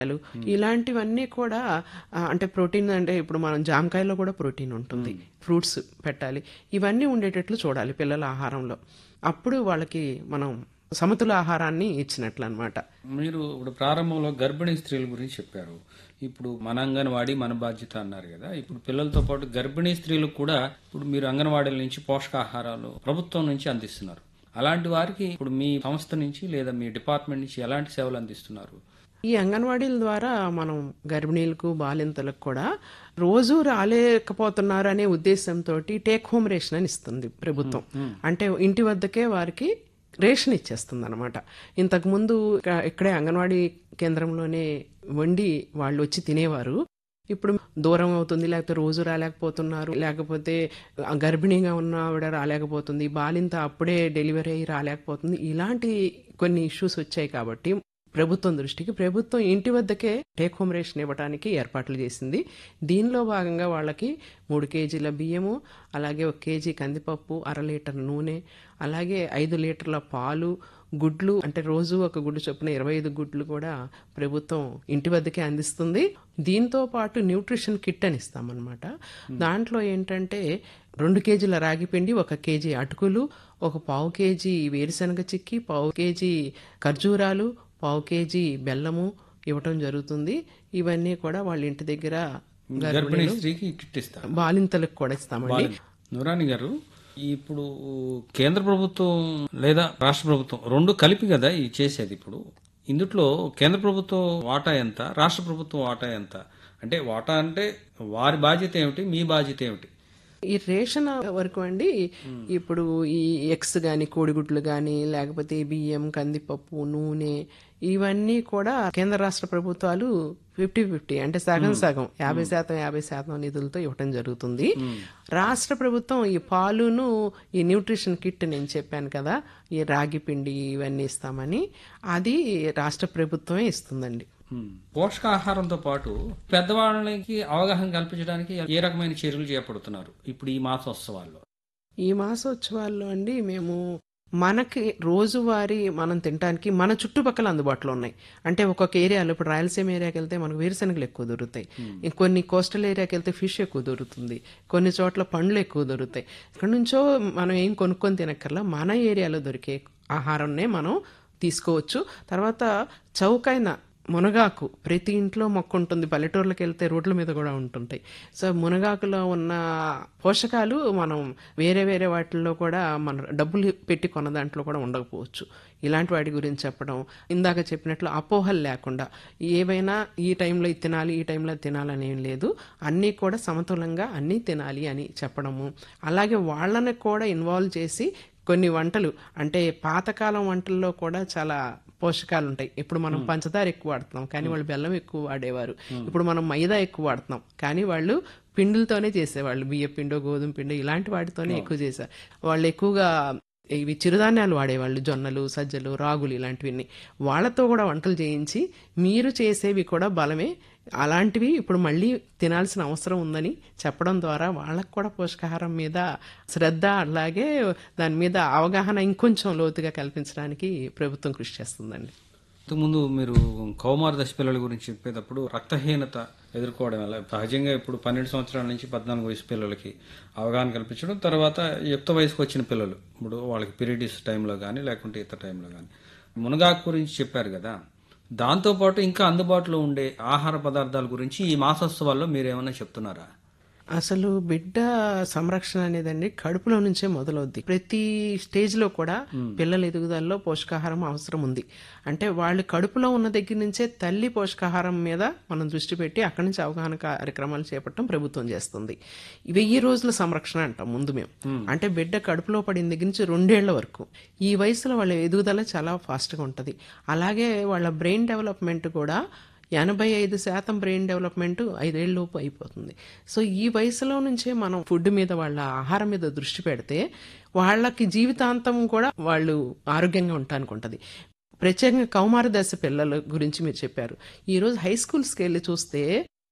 ఇలాంటివన్నీ కూడా ఆ, అంటే ప్రోటీన్ అంటే ఇప్పుడు మనం జామకాయలో కూడా ప్రోటీన్ ఉంటుంది ఫ్రూట్స్ పెట్టాలి ఇవన్నీ ఉండేటట్లు చూడాలి పిల్లల ఆహారంలో అప్పుడు వాళ్ళకి మనం సమతుల ఆహారాన్ని ఇచ్చినట్లు అనమాట మీరు ఇప్పుడు ప్రారంభంలో గర్భిణీ స్త్రీల గురించి చెప్పారు ఇప్పుడు మన అంగన్వాడీ మన బాధ్యత అన్నారు కదా ఇప్పుడు పిల్లలతో పాటు గర్భిణీ స్త్రీలకు కూడా ఇప్పుడు మీరు అంగన్వాడీల నుంచి పోషకాహారాలు ప్రభుత్వం నుంచి అందిస్తున్నారు అలాంటి వారికి ఇప్పుడు మీ సంస్థ నుంచి లేదా మీ డిపార్ట్మెంట్ నుంచి ఎలాంటి సేవలు అందిస్తున్నారు ఈ అంగన్వాడీల ద్వారా మనం గర్భిణీలకు బాలింతలకు కూడా రోజు రాలేకపోతున్నారు అనే ఉద్దేశంతో టేక్ హోమ్ రేషన్ అని ఇస్తుంది ప్రభుత్వం అంటే ఇంటి వద్దకే వారికి రేషన్ ఇచ్చేస్తుంది అనమాట ఇంతకుముందు ఇక- ఇక్కడే అంగన్వాడీ కేంద్రంలోనే వండి వాళ్ళు వచ్చి తినేవారు ఇప్పుడు దూరం అవుతుంది లేకపోతే రోజు రాలేకపోతున్నారు లేకపోతే ఆ గర్భిణీగా ఉన్న ఆవిడ రాలేకపోతుంది బాలింత అప్పుడే డెలివరీ అయ్యి రాలేకపోతుంది ఇలాంటి కొన్ని ఇష్యూస్ వచ్చాయి కాబట్టి ప్రభుత్వం దృష్టికి ప్రభుత్వం ఇంటి వద్దకే టేక్ హోమ్ రేషన్ ఇవ్వడానికి ఏర్పాట్లు చేసింది దీనిలో భాగంగా వాళ్ళకి మూడు కేజీల బియ్యము అలాగే ఒక కేజీ కందిపప్పు అర లీటర్ నూనె అలాగే ఐదు లీటర్ల పాలు గుడ్లు అంటే రోజు ఒక గుడ్డు చొప్పున ఇరవై ఐదు గుడ్లు కూడా ప్రభుత్వం ఇంటి వద్దకే అందిస్తుంది దీంతో పాటు న్యూట్రిషన్ కిట్ అని ఇస్తామన్నమాట దాంట్లో ఏంటంటే రెండు కేజీల రాగి పిండి ఒక కేజీ అటుకులు ఒక పావు కేజీ వేరుశనగ చిక్కి పావు కేజీ ఖర్జూరాలు పావు కేజీ బెల్లము ఇవ్వటం జరుగుతుంది ఇవన్నీ కూడా వాళ్ళ ఇంటి దగ్గర గర్భిణీ స్త్రీకి కిట్ ఇస్తారు బాలింతలకు కూడా ఇస్తామండి నూరాని గారు ఇప్పుడు కేంద్ర ప్రభుత్వం లేదా రాష్ట్ర ప్రభుత్వం రెండు కలిపి కదా ఇది చేసేది ఇప్పుడు ఇందుట్లో కేంద్ర ప్రభుత్వం వాటా ఎంత రాష్ట్ర ప్రభుత్వం వాటా ఎంత అంటే వాటా అంటే వారి బాధ్యత ఏమిటి మీ బాధ్యత ఏమిటి ఈ రేషన్ వరకు అండి ఇప్పుడు ఈ ఎగ్స్ కానీ కోడిగుడ్లు కానీ లేకపోతే బియ్యం కందిపప్పు నూనె ఇవన్నీ కూడా కేంద్ర రాష్ట్ర ప్రభుత్వాలు ఫిఫ్టీ ఫిఫ్టీ అంటే సగం సగం యాభై శాతం యాభై శాతం నిధులతో ఇవ్వటం జరుగుతుంది రాష్ట్ర ప్రభుత్వం ఈ పాలును ఈ న్యూట్రిషన్ కిట్ నేను చెప్పాను కదా ఈ రాగి పిండి ఇవన్నీ ఇస్తామని అది రాష్ట్ర ప్రభుత్వమే ఇస్తుందండి హ్మ్. పోషకాహారంతో పాటు పెద్దవాళ్ళకి అవగాహన కల్పించడానికి ఏ రకమైన చర్యలు చేపడుతున్నారు ఇప్పుడు ఈ మాసోత్సవాల్లో ఈ మాసోత్సవాల్లో అండి మేము మనకి రోజువారీ మనం తినడానికి మన చుట్టుపక్కల అందుబాటులో ఉన్నాయి అంటే ఒక్కొక్క ఏరియాలో ఇప్పుడు రాయలసీమ ఏరియాకి వెళ్తే మనకు వేరుశనగలు ఎక్కువ దొరుకుతాయి ఇంకొన్ని కోస్టల్ ఏరియాకి వెళ్తే ఫిష్ ఎక్కువ దొరుకుతుంది కొన్ని చోట్ల పండ్లు ఎక్కువ దొరుకుతాయి ఇక్కడ నుంచో మనం ఏం కొనుక్కొని తినక్కర్లా మన ఏరియాలో దొరికే ఆహారాన్నే మనం తీసుకోవచ్చు తర్వాత చౌకైన మునగాకు ప్రతి ఇంట్లో మొక్క ఉంటుంది పల్లెటూర్లకు వెళ్తే రోడ్ల మీద కూడా ఉంటుంటాయి సో మునగాకులో ఉన్న పోషకాలు మనం వేరే వేరే వాటిల్లో కూడా మన డబ్బులు పెట్టి కొన్న దాంట్లో కూడా ఉండకపోవచ్చు ఇలాంటి వాటి గురించి చెప్పడం ఇందాక చెప్పినట్లు అపోహలు లేకుండా ఏవైనా ఈ టైంలో ఇది తినాలి ఈ టైంలో అది తినాలని ఏం లేదు అన్నీ కూడా సమతులంగా అన్నీ తినాలి అని చెప్పడము అలాగే వాళ్ళని కూడా ఇన్వాల్వ్ చేసి కొన్ని వంటలు అంటే పాతకాలం వంటల్లో కూడా చాలా పోషకాలు ఉంటాయి ఇప్పుడు మనం పంచదార ఎక్కువ వాడుతున్నాం కానీ వాళ్ళు బెల్లం ఎక్కువ వాడేవారు ఇప్పుడు మనం మైదా ఎక్కువ వాడుతున్నాం కానీ వాళ్ళు పిండిలతోనే చేసేవాళ్ళు బియ్య పిండో గోధుమ పిండో ఇలాంటి వాటితోనే ఎక్కువ చేశారు వాళ్ళు ఎక్కువగా ఇవి చిరుధాన్యాలు వాడేవాళ్ళు జొన్నలు సజ్జలు రాగులు ఇలాంటివన్నీ వాళ్ళతో కూడా వంటలు చేయించి మీరు చేసేవి కూడా బలమే అలాంటివి ఇప్పుడు మళ్ళీ తినాల్సిన అవసరం ఉందని చెప్పడం ద్వారా వాళ్ళకు కూడా పోషకాహారం మీద శ్రద్ధ అలాగే దాని మీద అవగాహన ఇంకొంచెం లోతుగా కల్పించడానికి ప్రభుత్వం కృషి చేస్తుందండి ఇంతకుముందు మీరు కౌమార దశ పిల్లల గురించి చెప్పేటప్పుడు రక్తహీనత ఎదుర్కోవడం వల్ల సహజంగా ఇప్పుడు పన్నెండు సంవత్సరాల నుంచి పద్నాలుగు వయసు పిల్లలకి అవగాహన కల్పించడం తర్వాత యుక్త వయసుకు వచ్చిన పిల్లలు ఇప్పుడు వాళ్ళకి పీరియడ్స్ టైంలో కానీ లేకుంటే ఇతర టైంలో కానీ మునగాకు గురించి చెప్పారు కదా దాంతోపాటు ఇంకా అందుబాటులో ఉండే ఆహార పదార్థాల గురించి ఈ మాసోత్సవాల్లో మీరు ఏమైనా చెప్తున్నారా అసలు బిడ్డ సంరక్షణ అనేదండి కడుపులో నుంచే మొదలవుద్ది ప్రతి స్టేజ్ లో కూడా పిల్లల ఎదుగుదలలో పోషకాహారం అవసరం ఉంది అంటే వాళ్ళు కడుపులో ఉన్న దగ్గర నుంచే తల్లి పోషకాహారం మీద మనం దృష్టి పెట్టి అక్కడి నుంచి అవగాహన కార్యక్రమాలు చేపట్టడం ప్రభుత్వం చేస్తుంది వెయ్యి రోజుల సంరక్షణ అంటాం ముందు మేము అంటే బిడ్డ కడుపులో పడిన దగ్గర నుంచి రెండేళ్ల వరకు ఈ వయసులో వాళ్ళ ఎదుగుదల చాలా ఫాస్ట్గా ఉంటుంది అలాగే వాళ్ళ బ్రెయిన్ డెవలప్మెంట్ కూడా ఎనభై ఐదు శాతం బ్రెయిన్ డెవలప్మెంట్ ఐదేళ్ళలోపు అయిపోతుంది సో ఈ వయసులో నుంచే మనం ఫుడ్ మీద వాళ్ళ ఆహారం మీద దృష్టి పెడితే వాళ్ళకి జీవితాంతం కూడా వాళ్ళు ఆరోగ్యంగా ఉండటానికి ఉంటుంది ప్రత్యేకంగా కౌమార దశ పిల్లల గురించి మీరు చెప్పారు ఈరోజు హై స్కూల్స్కి వెళ్ళి చూస్తే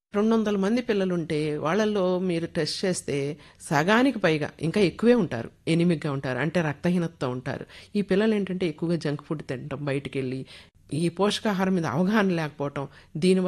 రెండు వందల మంది పిల్లలుంటే వాళ్ళల్లో మీరు టెస్ట్ చేస్తే సగానికి పైగా ఇంకా ఎక్కువే ఉంటారు ఎనిమిగ్గా ఉంటారు అంటే రక్తహీనతతో ఉంటారు ఈ పిల్లలు ఏంటంటే ఎక్కువగా జంక్ ఫుడ్ తినడం బయటికి వెళ్ళి ఈ పోషకాహారం మీద అవగాహన లేకపోవటం దీనివల్ల